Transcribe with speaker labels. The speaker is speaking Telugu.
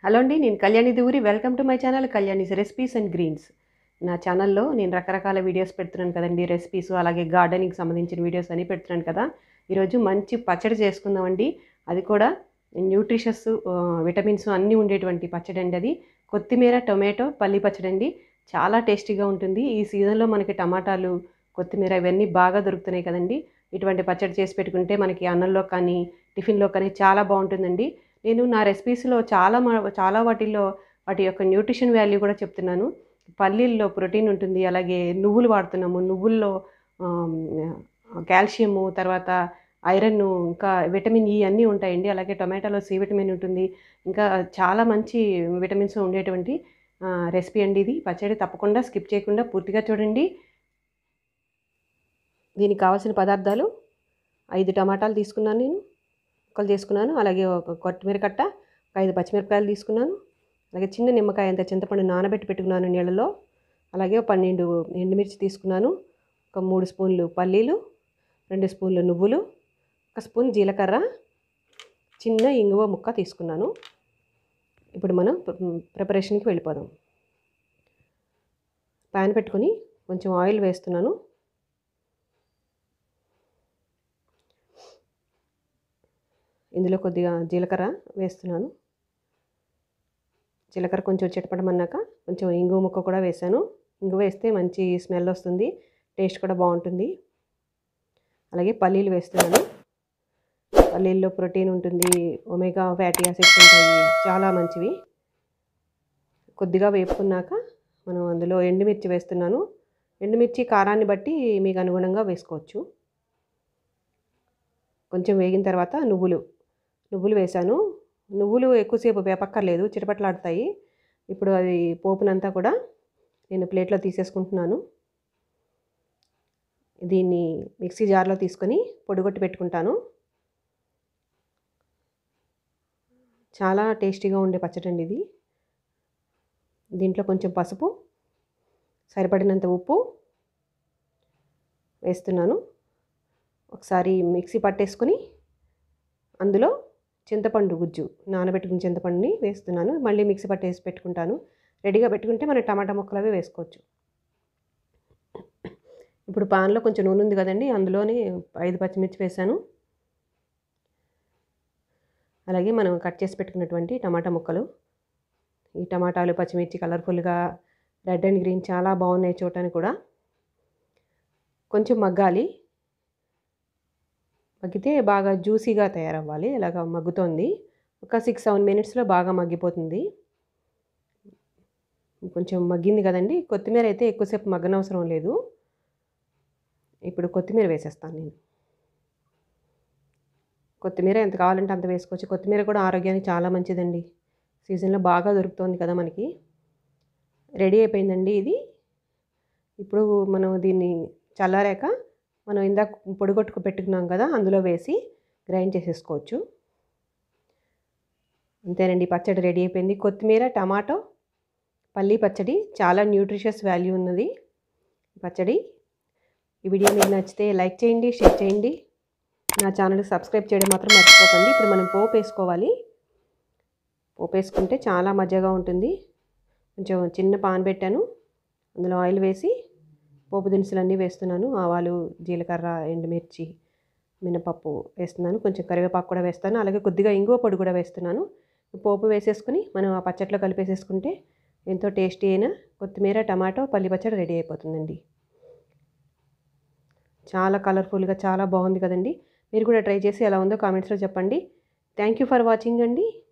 Speaker 1: హలో అండి నేను Kalyani Duri welcome to my channel Kalyani's recipes and greens నా ఛానల్లో నేను రకరకాల వీడియోస్ పెడుతున్నాను కదండి రెసిపీస్ అలాగే గార్డెనింగ్ సంబంధించిన వీడియోస్ అన్నీ పెడుతున్నాను కదా ఈరోజు మంచి పచ్చడి చేసుకుందామండి అది కూడా న్యూట్రిషస్ విటమిన్స్ అన్నీ ఉండేటువంటి పచ్చడి అండి అది కొత్తిమీర టొమాటో పల్లి పచ్చడి అండి చాలా టేస్టీగా ఉంటుంది ఈ సీజన్లో మనకి టమాటాలు కొత్తిమీర ఇవన్నీ బాగా దొరుకుతున్నాయి కదండి ఇటువంటి పచ్చడి చేసి పెట్టుకుంటే మనకి అన్నంలో కానీ టిఫిన్లో కానీ చాలా బాగుంటుందండి నేను నా రెసిపీస్లో చాలా మ- చాలా వాటిల్లో వాటి యొక్క న్యూట్రిషన్ వాల్యూ కూడా చెప్తున్నాను పల్లీల్లో ప్రోటీన్ ఉంటుంది అలాగే నువ్వులు వాడుతున్నాము నువ్వుల్లో కాల్షియము తర్వాత ఐరన్ ఇంకా విటమిన్ ఈ అన్నీ ఉంటాయండి అలాగే టొమాటోలో సి విటమిన్ ఉంటుంది ఇంకా చాలా మంచి విటమిన్స్ ఉండేటువంటి రెసిపీ అండి ఇది పచ్చడి తప్పకుండా స్కిప్ చేయకుండా పూర్తిగా చూడండి దీనికి కావాల్సిన పదార్థాలు ఐదు టమాటాలు తీసుకున్నాను నేను ముక్కలు చేసుకున్నాను అలాగే ఒక కొత్తిమీర కట్ట ఒక ఐదు పచ్చిమిరపకాయలు తీసుకున్నాను అలాగే చిన్న నిమ్మకాయ అంత చింతపండు నానబెట్టి పెట్టుకున్నాను నీళ్ళలో అలాగే ఒక పన్నెండు ఎండుమిర్చి తీసుకున్నాను ఒక మూడు స్పూన్లు పల్లీలు రెండు స్పూన్లు నువ్వులు ఒక స్పూన్ జీలకర్ర చిన్న ఇంగువ ముక్క తీసుకున్నాను ఇప్పుడు మనం ప్రిపరేషన్కి వెళ్ళిపోదాం ప్యాన్ పెట్టుకొని కొంచెం ఆయిల్ వేస్తున్నాను ఇందులో కొద్దిగా జీలకర్ర వేస్తున్నాను జీలకర్ర కొంచెం చిటపడమన్నాక కొంచెం ఇంగువ ముక్క కూడా వేసాను ఇంగువ వేస్తే మంచి స్మెల్ వస్తుంది టేస్ట్ కూడా బాగుంటుంది అలాగే పల్లీలు వేస్తున్నాను పల్లీల్లో ప్రోటీన్ ఉంటుంది ఒమేగా ఫ్యాటీ యాసిడ్స్ ఉంటాయి చాలా మంచివి కొద్దిగా వేపుకున్నాక మనం అందులో ఎండుమిర్చి వేస్తున్నాను ఎండుమిర్చి కారాన్ని బట్టి మీకు అనుగుణంగా వేసుకోవచ్చు కొంచెం వేగిన తర్వాత నువ్వులు నువ్వులు వేశాను నువ్వులు ఎక్కువసేపు వేపక్కర్లేదు చిటపట్లాడుతాయి ఇప్పుడు అది పోపునంతా కూడా నేను ప్లేట్లో తీసేసుకుంటున్నాను దీన్ని మిక్సీ జార్లో తీసుకొని పొడిగొట్టి పెట్టుకుంటాను చాలా టేస్టీగా ఉండే పచ్చడి అండి ఇది దీంట్లో కొంచెం పసుపు సరిపడినంత ఉప్పు వేస్తున్నాను ఒకసారి మిక్సీ పట్టేసుకొని అందులో చింతపండు గుజ్జు నానబెట్టుకున్న చింతపండుని వేస్తున్నాను మళ్ళీ మిక్సీ పట్టేసి పెట్టుకుంటాను రెడీగా పెట్టుకుంటే మనం టమాటా ముక్కలు అవి వేసుకోవచ్చు ఇప్పుడు పాన్లో కొంచెం నూనె ఉంది కదండి అందులోనే ఐదు పచ్చిమిర్చి వేసాను అలాగే మనం కట్ చేసి పెట్టుకున్నటువంటి టమాటా ముక్కలు ఈ టమాటాలు పచ్చిమిర్చి కలర్ఫుల్గా రెడ్ అండ్ గ్రీన్ చాలా బాగున్నాయి చూడటానికి కూడా కొంచెం మగ్గాలి మగ్గితే బాగా జ్యూసీగా తయారవ్వాలి ఇలాగ మగ్గుతోంది ఒక సిక్స్ సెవెన్ మినిట్స్లో బాగా మగ్గిపోతుంది కొంచెం మగ్గింది కదండి కొత్తిమీర అయితే ఎక్కువసేపు మగ్గనవసరం లేదు ఇప్పుడు కొత్తిమీర వేసేస్తాను నేను కొత్తిమీర ఎంత కావాలంటే అంత వేసుకోవచ్చు కొత్తిమీర కూడా ఆరోగ్యానికి చాలా మంచిదండి సీజన్లో బాగా దొరుకుతుంది కదా మనకి రెడీ అయిపోయిందండి ఇది ఇప్పుడు మనం దీన్ని చల్లారాక మనం ఇందాక పొడిగొట్టుకు పెట్టుకున్నాం కదా అందులో వేసి గ్రైండ్ చేసేసుకోవచ్చు అంతేనండి పచ్చడి రెడీ అయిపోయింది కొత్తిమీర టమాటో పల్లీ పచ్చడి చాలా న్యూట్రిషియస్ వాల్యూ ఉన్నది పచ్చడి ఈ వీడియో మీకు నచ్చితే లైక్ చేయండి షేర్ చేయండి నా ఛానల్కి సబ్స్క్రైబ్ చేయడం మాత్రం మర్చిపోకండి ఇప్పుడు మనం పోపు వేసుకోవాలి పోపు వేసుకుంటే చాలా మజ్జగా ఉంటుంది కొంచెం చిన్న పాన్ పెట్టాను అందులో ఆయిల్ వేసి పోపు దినుసులు అన్నీ వేస్తున్నాను ఆవాలు జీలకర్ర ఎండుమిర్చి మినపప్పు వేస్తున్నాను కొంచెం కరివేపాకు కూడా వేస్తాను అలాగే కొద్దిగా ఇంగువ పొడి కూడా వేస్తున్నాను పోపు వేసేసుకుని మనం ఆ పచ్చట్లో కలిపేసేసుకుంటే ఎంతో టేస్టీ అయిన కొత్తిమీర టమాటో పల్లి పచ్చడి రెడీ అయిపోతుందండి చాలా కలర్ఫుల్గా చాలా బాగుంది కదండి మీరు కూడా ట్రై చేసి ఎలా ఉందో కామెంట్స్లో చెప్పండి థ్యాంక్ యూ ఫర్ వాచింగ్ అండి